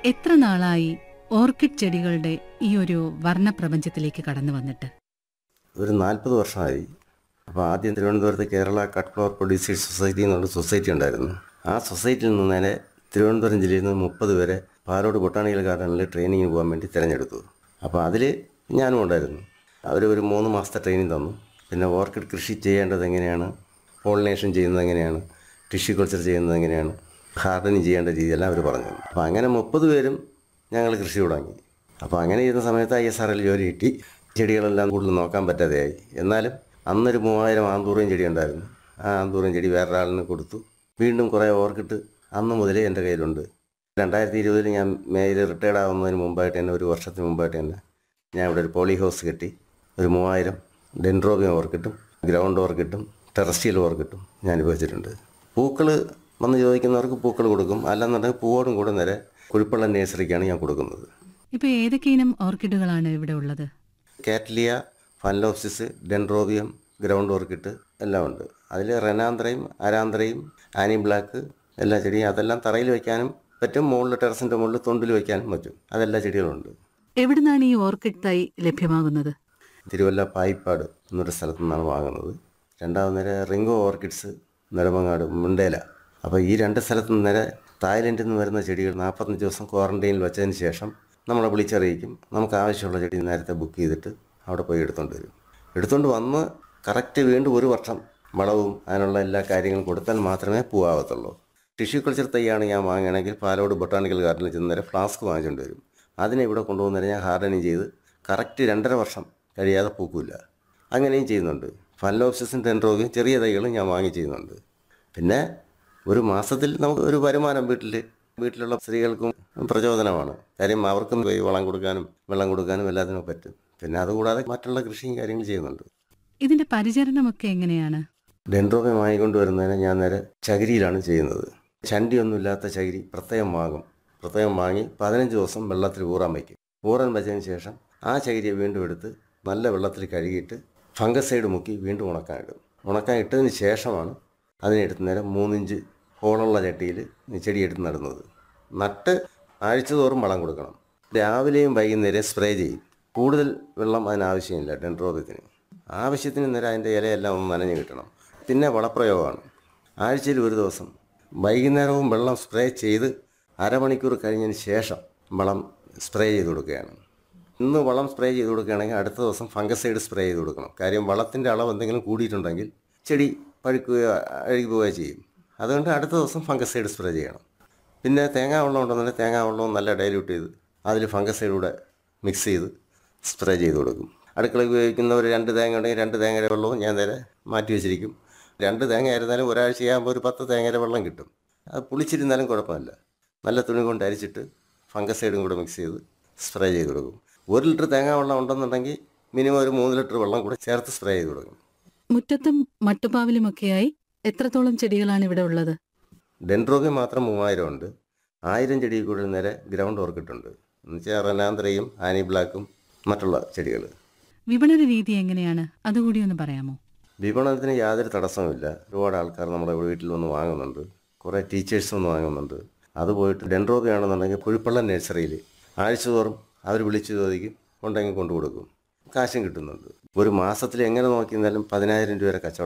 എത്ര നാളായി ഓർക്കിഡ് ചെടികളുടെ ഈ ഒരു വർണ്ണപ്രപഞ്ചത്തിലേക്ക് കടന്നു വന്നിട്ട് ഒരു നാൽപ്പത് വർഷമായി അപ്പോൾ ആദ്യം തിരുവനന്തപുരത്ത് Kerala cut flower producers society എന്നുള്ള സൊസൈറ്റി ഉണ്ടായിരുന്നു ആ സൊസൈറ്റിയിൽ നിന്ന് നേരെ തിരുവനന്തപുരം ജില്ലയിൽ നിന്ന് മുപ്പത് പേരെ പാലോട് ബൊട്ടാണിക്കൽ ഗാർഡനിൽ ട്രെയിനിങ്ങിന് പോകാൻ വേണ്ടി തിരഞ്ഞെടുത്തു അപ്പോൾ അതിൽ ഞാനും ഉണ്ടായിരുന്നു അവർ ഒരു മൂന്ന് മാസത്തെ ട്രെയിനിങ് തന്നു പിന്നെ ഓർക്കിഡ് കൃഷി ചെയ്യേണ്ടത് എങ്ങനെയാണ് പോളിനേഷൻ ചെയ്യുന്നത് എങ്ങനെയാണ് ടിഷ്യൂ കൾച്ചർ ചെയ്യുന്നത് എങ്ങനെയാണ് ഗാർഡനിങ് ചെയ്യേണ്ട രീതിയെല്ലാം അവർ പറഞ്ഞു തന്നു. അപ്പോൾ അങ്ങനെ മുപ്പത് പേരും ഞങ്ങൾ കൃഷി തുടങ്ങി അപ്പോൾ അങ്ങനെ ഇരുന്ന സമയത്ത് ഐ എസ് ആർ എൽ ജോലി കിട്ടി ചെടികളെല്ലാം കൂടുതൽ നോക്കാൻ പറ്റാതെയായി എന്നാലും അന്നൊരു മൂവായിരം ആന്തൂറിയം ചെടി ഉണ്ടായിരുന്നു ആ ആന്തൂറിയം ചെടി വേറൊരാളിന് കൊടുത്തു വീണ്ടും കുറേ ഓർക്കിട്ട് അന്ന് മുതലേ എൻ്റെ കയ്യിലുണ്ട് രണ്ടായിരത്തി ഇരുപതിൽ ഞാൻ മേയിൽ റിട്ടയർഡ് ആവുന്നതിന് മുമ്പായിട്ട് തന്നെ ഒരു വർഷത്തിന് മുമ്പായിട്ട് തന്നെ ഞാൻ ഇവിടെ ഒരു പോളി ഹൗസ് കെട്ടി ഒരു മൂവായിരം ഡെൻഡ്രോബിയം ഓർക്കിട്ടും ഗ്രൗണ്ട് ഓർക്കിട്ടും ടെറസ്റ്റിയൽ ഓർക്കിട്ടും ഞാൻ വെച്ചിട്ടുണ്ട് പൂക്കൾ വന്ന് ചോദിക്കുന്നവർക്ക് പൂക്കൾ കൊടുക്കും അല്ലെന്നുണ്ടെങ്കിൽ പൂവോടും കൂടെ നേരെ കുഴിപ്പള്ള നേഴ്സറിക്കാണ് ഞാൻ കൊടുക്കുന്നത് ഇപ്പൊ ഏതൊക്കെ ഇനം ഓർക്കിഡുകളാണ് ഇവിടെ ഉള്ളത് cattleya phalaenopsis dendrobium ground orchid എല്ലാം ഉണ്ട് അതിൽ റെനാന്ത്രയും അരാന്ത്രയും ആനി ബ്ലാക്ക് എല്ലാ ചെടിയും അതെല്ലാം തറയിൽ വയ്ക്കാനും പറ്റും മുകളിൽ ടെറസിൻ്റെ മുകളിൽ തൊണ്ടിൽ വയ്ക്കാനും പറ്റും അതെല്ലാ ചെടികളുണ്ട് എവിടുന്നാണ് ഈ ഓർക്കിഡ് തൈ ലഭ്യമാകുന്നത് തിരുവല്ല പായിപ്പാട് എന്നൊരു സ്ഥലത്തു നിന്നാണ് വാങ്ങുന്നത് രണ്ടാമത് നേരെ റിംഗോ ഓർക്കിഡ്സ് നെടുമങ്ങാട് മുണ്ടേല അപ്പോൾ ഈ രണ്ട് സ്ഥലത്തു നിന്ന് നേരെ തായ്ലൻഡിൽ നിന്ന് വരുന്ന ചെടികൾ നാൽപ്പത്തഞ്ച് ദിവസം ക്വാറന്റൈനിൽ വെച്ചതിന് ശേഷം നമ്മളെ വിളിച്ചറിയിക്കും നമുക്ക് ആവശ്യമുള്ള ചെടി നേരത്തെ ബുക്ക് ചെയ്തിട്ട് അവിടെ പോയി എടുത്തുകൊണ്ട് വരും എടുത്തുകൊണ്ട് വന്ന് കറക്റ്റ് വീണ്ടും ഒരു വർഷം വളവും അതിനുള്ള എല്ലാ കാര്യങ്ങളും കൊടുത്താൽ മാത്രമേ പൂവാകത്തുള്ളൂ ടിഷ്യൂ കൾച്ചർ തൈയാണ് ഞാൻ വാങ്ങുകയാണെങ്കിൽ പാലോട് ബൊട്ടാണിക്കൽ ഗാർഡനിൽ ചെന്ന് നേരെ ഫ്ലാസ്ക് വാങ്ങിച്ചുകൊണ്ട് വരും അതിനെ ഇവിടെ കൊണ്ടുവന്നേരം ഞാൻ ഹാർഡനിങ് ചെയ്ത് കറക്റ്റ് രണ്ടര വർഷം കഴിയാതെ പൂക്കില്ല അങ്ങനെയും ചെയ്യുന്നുണ്ട് ഫല്ലോപ്സിസും ടെൻഡ്രോഗയും ചെറിയ തൈകളും ഞാൻ വാങ്ങി ചെയ്യുന്നുണ്ട് പിന്നെ ഒരു മാസത്തിൽ നമുക്ക് ഒരു വരുമാനം വീട്ടിൽ വീട്ടിലുള്ള സ്ത്രീകൾക്കും പ്രചോദനമാണ് കാര്യം അവർക്കും പോയി വളം കൊടുക്കാനും വെള്ളം കൊടുക്കാനും എല്ലാത്തിനും പറ്റും പിന്നെ അതുകൂടാതെ മറ്റുള്ള കൃഷിയും കാര്യങ്ങൾ ചെയ്യുന്നുണ്ട് ഇതിന്റെ പരിചരണമൊക്കെ എങ്ങനെയാണ് ഡെൻഡ്രോബിയം വാങ്ങിക്കൊണ്ടുവരുന്നതിന് ഞാൻ നേരെ ചകിരിയിലാണ് ചെയ്യുന്നത് ചണ്ടിയൊന്നുമില്ലാത്ത ചകിരി പ്രത്യേകം വാങ്ങും പ്രത്യേകം വാങ്ങി പതിനഞ്ച് ദിവസം വെള്ളത്തിൽ ഊറാൻ വയ്ക്കും ഊറാൻ വെച്ചതിന് ശേഷം ആ ചകിരിയെ വീണ്ടും എടുത്ത് നല്ല വെള്ളത്തിൽ കഴുകിയിട്ട് ഫംഗസൈഡ് മുക്കി വീണ്ടും ഉണക്കാൻ ഇടും ഉണക്കാൻ ഇട്ടതിന് ശേഷമാണ് അതിനെടുത്ത് നേരം മൂന്നിഞ്ച് ഹോളുള്ള ചട്ടിയിൽ ചെടി എടുത്ത് നടുന്നത് നട്ട് ആഴ്ച തോറും വളം കൊടുക്കണം രാവിലെയും വൈകുന്നേരം സ്പ്രേ ചെയ്യും കൂടുതൽ വെള്ളം അതിനാവശ്യമില്ല ഡെൻഡ്രോബിയത്തിന് ആവശ്യത്തിന് നേരം അതിൻ്റെ ഇലയെല്ലാം ഒന്ന് നനഞ്ഞ് കിട്ടണം പിന്നെ വളപ്രയോഗമാണ് ആഴ്ചയിൽ ഒരു ദിവസം വൈകുന്നേരവും വെള്ളം സ്പ്രേ ചെയ്ത് അരമണിക്കൂർ കഴിഞ്ഞതിന് ശേഷം വളം സ്പ്രേ ചെയ്ത് കൊടുക്കുകയാണ് ഇന്ന് വളം സ്പ്രേ ചെയ്ത് കൊടുക്കുകയാണെങ്കിൽ അടുത്ത ദിവസം ഫംഗസൈഡ് സ്പ്രേ ചെയ്ത് കൊടുക്കണം കാര്യം വളത്തിൻ്റെ അളവ് എന്തെങ്കിലും കൂടിയിട്ടുണ്ടെങ്കിൽ ചെടി പഴുക്കുകയോ അഴുകി പോവുകയോ ചെയ്യും അതുകൊണ്ട് അടുത്ത ദിവസം ഫംഗസൈഡ് സ്പ്രേ ചെയ്യണം പിന്നെ തേങ്ങാ വെള്ളം ഉണ്ടെന്നുണ്ടെങ്കിൽ തേങ്ങാ വെള്ളവും നല്ല ഡൈല്യൂട്ട് ചെയ്ത് അതിൽ ഫംഗസൈഡ് കൂടെ മിക്സ് ചെയ്ത് സ്പ്രേ ചെയ്ത് കൊടുക്കും അടുക്കളയിൽ ഉപയോഗിക്കുന്ന ഒരു രണ്ട് തേങ്ങ ഉണ്ടെങ്കിൽ രണ്ട് തേങ്ങയുടെ വെള്ളവും ഞാൻ നേരെ മാറ്റി വെച്ചിരിക്കും രണ്ട് തേങ്ങ ആയിരുന്നാലും ഒരാഴ്ചയാകുമ്പോൾ ഒരു പത്ത് തേങ്ങയുടെ വെള്ളം കിട്ടും അത് പുളിച്ചിരുന്നാലും കുഴപ്പമില്ല നല്ല തുണി കൊണ്ട് അരിച്ചിട്ട് ഫംഗസൈഡും കൂടെ മിക്സ് ചെയ്ത് സ്പ്രേ ചെയ്ത് കൊടുക്കും ഒരു ലിറ്റർ തേങ്ങാ വെള്ളം ഉണ്ടെന്നുണ്ടെങ്കിൽ മിനിമം ഒരു മൂന്ന് ലിറ്റർ വെള്ളം കൂടെ ചേർത്ത് സ്പ്രേ ചെയ്ത് കൊടുക്കും മുറ്റത്തും മട്ടുപാവിലുമൊക്കെയായി എത്രത്തോളം ചെടികളാണ് ഇവിടെ ഉള്ളത് ഡെൻഡ്രോബിയം മാത്രം മൂവായിരം ഉണ്ട് ആയിരം ചെടിയിൽ കൂടുതൽ നേരെ ഗ്രൗണ്ട് ഓർക്കിട്ടുണ്ട് എന്നുവെച്ചാൽ റെനാന്ത്രയും ആനി ബ്ലാക്കും മറ്റുള്ള ചെടികൾ വിപണന രീതി എങ്ങനെയാണ് അതുകൂടി ഒന്ന് പറയാമോ വിപണനത്തിന് യാതൊരു തടസ്സവുമില്ല ഒരുപാട് ആൾക്കാർ നമ്മുടെ വീട്ടിൽ വന്ന് വാങ്ങുന്നുണ്ട് കുറേ ടീച്ചേഴ്സ് വന്ന് വാങ്ങുന്നുണ്ട് അത് പോയിട്ട് ഡെൻഡ്രോബി ആണെന്നുണ്ടെങ്കിൽ പുഴുപ്പള്ള നഴ്സറിയിൽ ആഴ്ചതോറും അവർ വിളിച്ചു ചോദിക്കും ഉണ്ടെങ്കിൽ കൊണ്ടു കൊടുക്കും കാശും കിട്ടുന്നുണ്ട് ഒരു മാസത്തിൽ എങ്ങനെ നോക്കിയിരുന്നാലും പതിനായിരം രൂപ വരെ കച്ചവടം